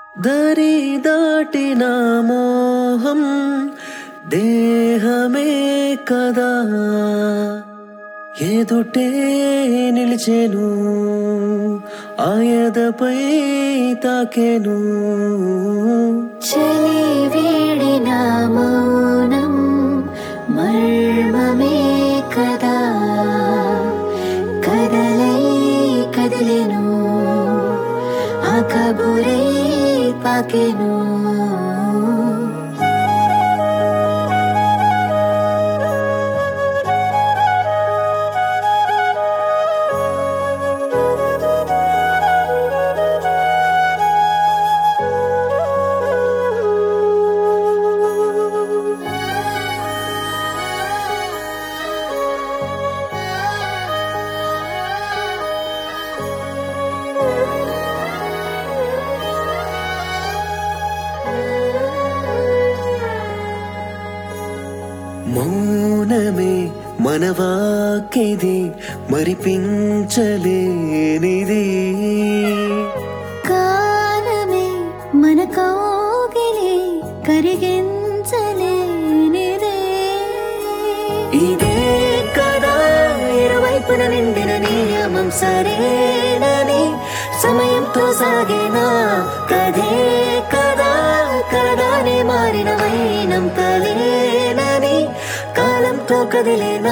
దరి దాటిన మోహం దేహమే కదా ఎదుటే నిలిచెను ఆయదపై తాకెను చలి వీడిన మౌనం మర్మమే కదా కదలై కదిలెను ఆ కబురే పాకెను మౌనమే మనవాకిది మరిపించలేనిది కాలమే మన కౌగిలి కరిగించలేనిదే ఇదే కదా ఇరువైపున నిండిన నియమం సరేనని సమయంతో సాగిన కదే కదా కదానే మారిన వైనం కలేనని కాలంతో కదిలేనా